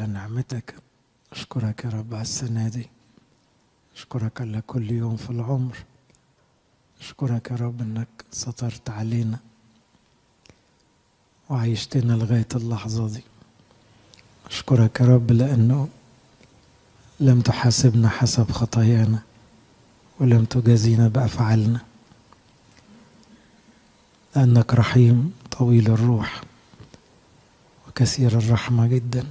على نعمتك أشكرك يا رب على السنة دي أشكرك على كل يوم في العمر أشكرك يا رب إنك سترت علينا وعيشتنا لغاية اللحظة دي أشكرك يا رب لأنه لم تحاسبنا حسب خطايانا ولم تجازينا بأفعالنا لأنك رحيم طويل الروح وكثير الرحمة جدا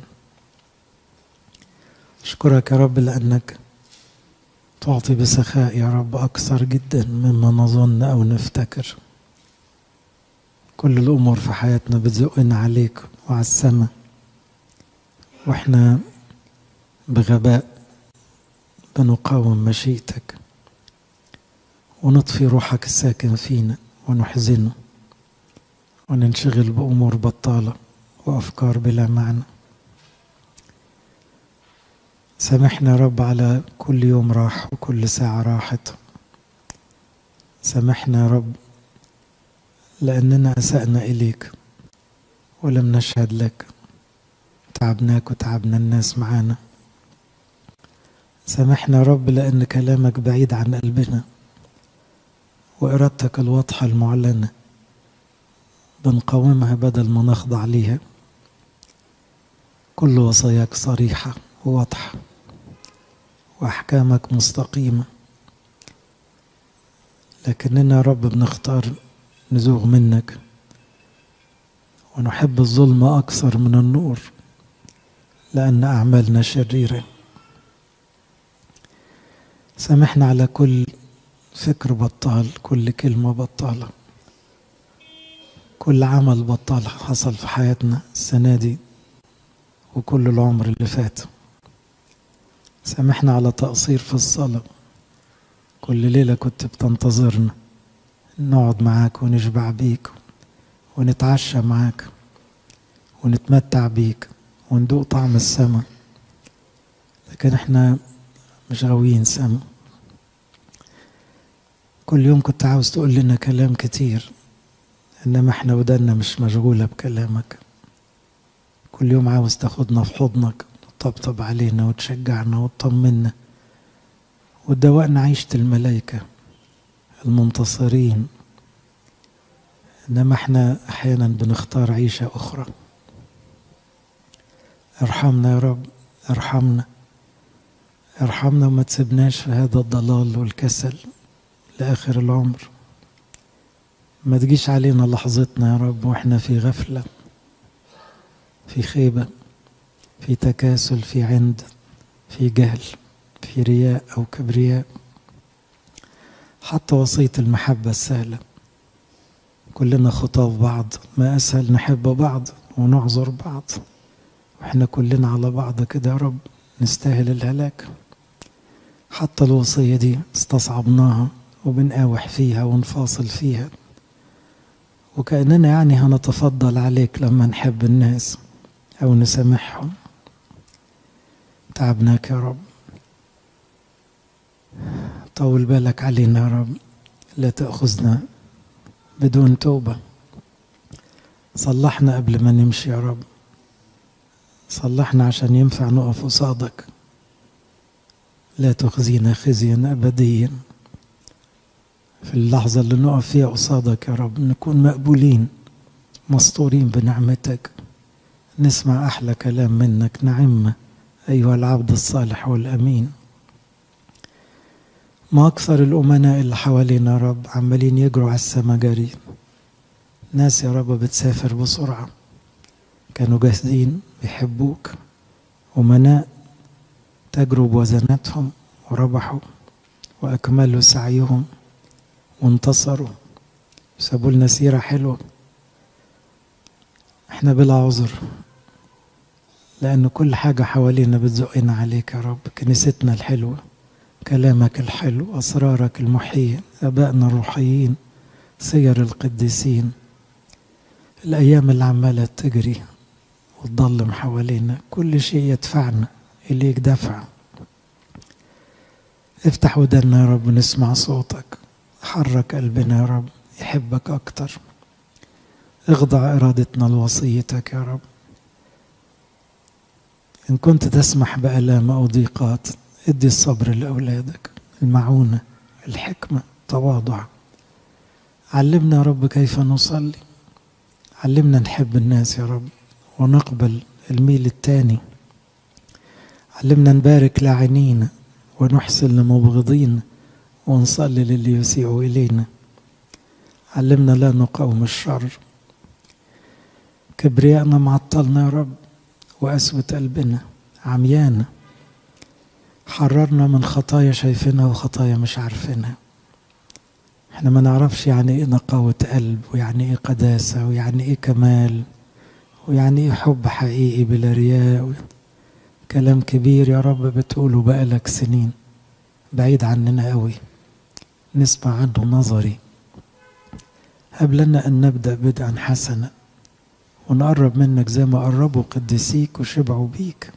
أشكرك يا رب لأنك تعطي بسخاء يا رب أكثر جدا مما نظن أو نفتكر كل الأمور في حياتنا بتزقنا عليك وعلى السماء وإحنا بغباء بنقاوم مشيئتك ونطفي روحك الساكن فينا ونحزنه وننشغل بأمور بطالة وأفكار بلا معنى سامحنا يا رب على كل يوم راح وكل ساعة راحت سامحنا يا رب لأننا أسأنا إليك ولم نشهد لك تعبناك وتعبنا الناس معانا سامحنا يا رب لأن كلامك بعيد عن قلبنا وإرادتك الواضحة المعلنة بنقاومها بدل ما نخضع ليها كل وصاياك صريحة وواضحة وأحكامك مستقيمة لكننا يا رب بنختار نزوغ منك ونحب الظلم أكثر من النور لأن أعمالنا شريرة سامحنا على كل فكر بطال كل كلمة بطالة كل عمل بطال حصل في حياتنا السنة دي وكل العمر اللي فات سامحنا على تقصير في الصلاة كل ليلة كنت بتنتظرنا نقعد معاك ونشبع بيك ونتعشى معاك ونتمتع بيك وندوق طعم السما لكن احنا مش غاويين سما كل يوم كنت عاوز تقول لنا كلام كتير انما احنا ودنا مش مشغولة بكلامك كل يوم عاوز تاخدنا في حضنك وتطبطب علينا وتشجعنا وتطمنا وتدوقنا عيشة الملائكة المنتصرين انما احنا احيانا بنختار عيشة اخرى ارحمنا يا رب ارحمنا ارحمنا وما تسيبناش في هذا الضلال والكسل لآخر العمر ما تجيش علينا لحظتنا يا رب واحنا في غفلة في خيبة في تكاسل في عند في جهل في رياء أو كبرياء حتى وصية المحبة السهلة كلنا خطاف بعض ما أسهل نحب بعض ونعذر بعض واحنا كلنا على بعض كده يا رب نستاهل الهلاك حتى الوصية دي استصعبناها وبنقاوح فيها ونفاصل فيها وكأننا يعني هنتفضل عليك لما نحب الناس أو نسامحهم تعبناك يا رب طول بالك علينا يا رب لا تأخذنا بدون توبة صلحنا قبل ما نمشي يا رب صلحنا عشان ينفع نقف قصادك لا تخزينا خزيا أبديا في اللحظة اللي نقف فيها قصادك يا رب نكون مقبولين مسطورين بنعمتك نسمع أحلى كلام منك نعمة أيها العبد الصالح والأمين ما أكثر الأمناء اللي حوالينا يا رب عمالين يجروا على السما جري ناس يا رب بتسافر بسرعة كانوا جاهزين بيحبوك أمناء تجروا بوزناتهم وربحوا وأكملوا سعيهم وانتصروا سابوا لنا سيرة حلوة احنا بلا عذر لأن كل حاجة حوالينا بتزقنا عليك يا رب كنيستنا الحلوة كلامك الحلو أسرارك المحية أبائنا الروحيين سير القديسين الأيام اللي عمالة تجري وتضلم حوالينا كل شيء يدفعنا إليك دفع افتح ودنا يا رب ونسمع صوتك حرك قلبنا يا رب يحبك أكتر اخضع إرادتنا لوصيتك يا رب إن كنت تسمح بآلام أو ضيقات ادي الصبر لأولادك المعونة الحكمة تواضع علمنا يا رب كيف نصلي علمنا نحب الناس يا رب ونقبل الميل التاني علمنا نبارك لاعنينا ونحسن لمبغضين ونصلي للي يسيء إلينا علمنا لا نقاوم الشر كبرياءنا معطلنا يا رب وقسوة قلبنا عميانا حررنا من خطايا شايفينها وخطايا مش عارفينها احنا ما نعرفش يعني ايه نقاوة قلب ويعني ايه قداسة ويعني ايه كمال ويعني ايه حب حقيقي بلا رياء كلام كبير يا رب بتقوله بقالك سنين بعيد عننا قوي نسمع عنه نظري هب لنا أن نبدأ بدءا حسنا ونقرب منك زي ما قربوا قديسيك وشبعوا بيك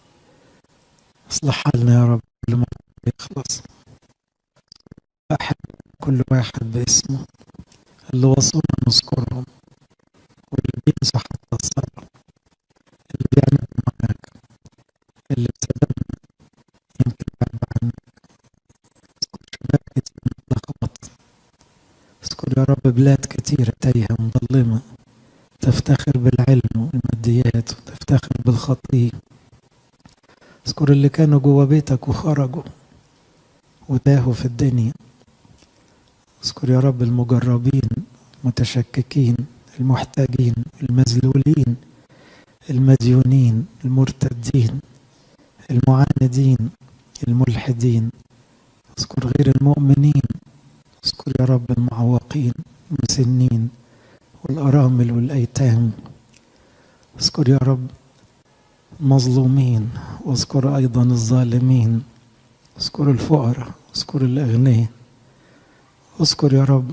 اصلح حالنا يا رب كل ما يخلص أحب كل واحد باسمه اللي وصونا نذكرهم واللي بينسوا حتى الصلاة اللي بيعملوا معاك اللي بسببنا يمكن بعد عنك اذكر شباب كتير متلخبط اذكر يا رب بلاد كتيرة تايهة مظلمة تفتخر بالعلم والماديات وتفتخر بالخطية اذكر اللي كانوا جوا بيتك وخرجوا وتاهوا في الدنيا اذكر يا رب المجربين متشككين المحتاجين المذلولين المديونين المرتدين المعاندين الملحدين اذكر غير المؤمنين اذكر يا رب المعوقين المسنين والأرامل والأيتام اذكر يا رب المظلومين واذكر أيضا الظالمين اذكر الفقراء اذكر الأغنياء اذكر يا رب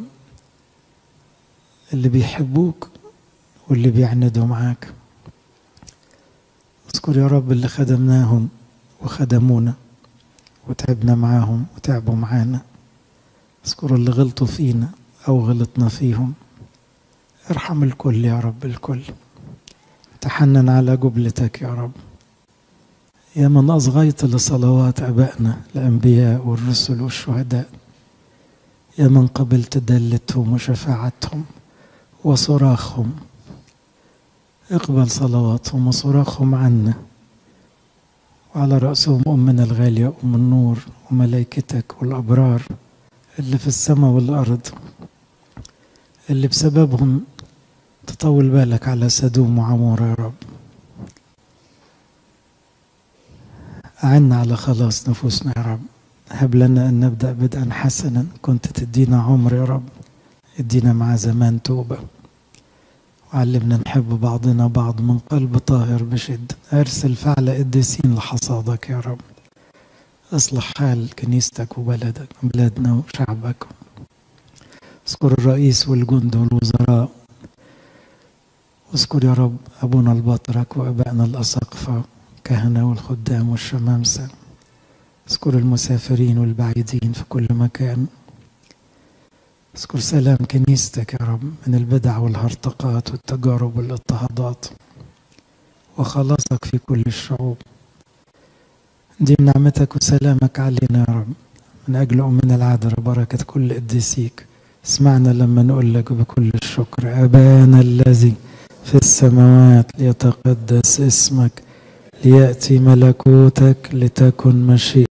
اللي بيحبوك واللي بيعندوا معاك اذكر يا رب اللي خدمناهم وخدمونا وتعبنا معاهم وتعبوا معانا اذكر اللي غلطوا فينا او غلطنا فيهم ارحم الكل يا رب الكل تحنن على جبلتك يا رب يا من أصغيت لصلوات أبائنا الأنبياء والرسل والشهداء يا من قبلت دلتهم وشفاعتهم وصراخهم اقبل صلواتهم وصراخهم عنا وعلى رأسهم أمنا الغالية أم النور وملائكتك والأبرار اللي في السماء والأرض اللي بسببهم تطول بالك على سدوم وعمورة يا رب أعنا على خلاص نفوسنا يا رب هب لنا أن نبدأ بدءا حسنا كنت تدينا عمر يا رب ادينا مع زمان توبة وعلمنا نحب بعضنا بعض من قلب طاهر بشدة أرسل فعل قديسين لحصادك يا رب اصلح حال كنيستك وبلدك وبلادنا وشعبك اذكر الرئيس والجند والوزراء واذكر يا رب أبونا البطرك وأبائنا الأساقفة الكهنة والخدام والشمامسة اذكر المسافرين والبعيدين في كل مكان اذكر سلام كنيستك يا رب من البدع والهرطقات والتجارب والاضطهادات وخلاصك في كل الشعوب دي نعمتك وسلامك علينا يا رب من أجل أمنا العذراء بركة كل قديسيك اسمعنا لما نقول لك بكل الشكر أبانا الذي في السماوات ليتقدس اسمك ليأتي ملكوتك لتكن مشيئتك